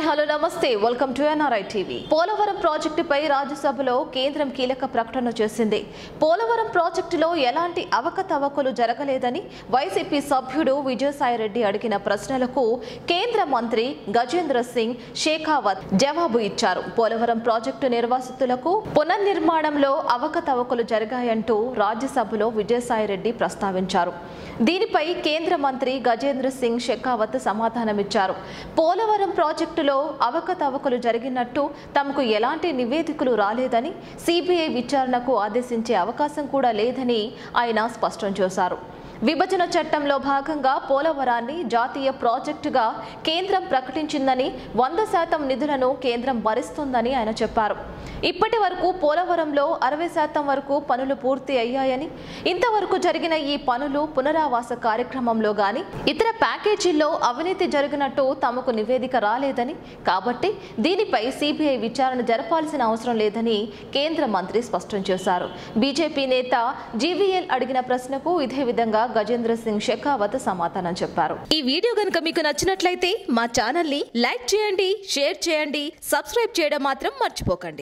hello నమస్తే welcome to NRI TV Polavaram ప్రాజెక్టుపై రాజ్యసభలో కేంద్రం కీలక ప్రకటన చేసింది పోలవరం ప్రాజెక్టులో ఎలాంటి అవకతవకలు జరగలేదని వైసీపీ సభ్యుడు విజయసాయిరెడ్డి అడిగిన ప్రశ్నలకు కేంద్ర మంత్రి గజేంద్ర సింగ్ షేఖావత్ జవాబు ఇచ్చారు పోలవరం ప్రాజెక్టు నిర్వాసితులకు పునర్నిర్మాణంలో అవకతవకలు జరిగాయంటూ రాజ్యసభలో విజయసాయిరెడ్డి ప్రస్తావించారు దీనిపై కేంద్ర మంత్రి గజేంద్ర సింగ్ షెకావత్ సమాధానమిచ్చారు పోలవరం ప్రాజెక్టులో అవకతవకలు జరిగినట్టు తమకు ఎలాంటి నివేదికలు రాలేదని సిబిఐ విచారణకు ఆదేశించే అవకాశం కూడా లేదని ఆయన స్పష్టం చేశారు విభజన చట్టంలో భాగంగా పోలవరాన్ని జాతీయ ప్రాజెక్టుగా కేంద్రం ప్రకటించిందని వంద శాతం నిధులను కేంద్రం భరిస్తుందని ఆయన చెప్పారు ఇప్పటి వరకు పోలవరంలో అరవై శాతం వరకు పనులు పూర్తి అయ్యాయని ఇంతవరకు జరిగిన ఈ పనులు పునరావాస కార్యక్రమంలో గాని ఇతర ప్యాకేజీల్లో అవినీతి జరిగినట్టు తమకు నివేదిక రాలేదని కాబట్టి దీనిపై సిబిఐ విచారణ జరపాల్సిన అవసరం లేదని కేంద్ర మంత్రి స్పష్టం చేశారు బీజేపీ నేత జీవీఎల్ అడిగిన ప్రశ్నకు ఇదే విధంగా గజేంద్ర సింగ్ షెకావత్ సమాధానం చెప్పారు ఈ వీడియో కనుక మీకు నచ్చినట్లయితే మా ఛానల్ ని లైక్ చేయండి షేర్ చేయండి సబ్స్క్రైబ్ చేయడం మాత్రం మర్చిపోకండి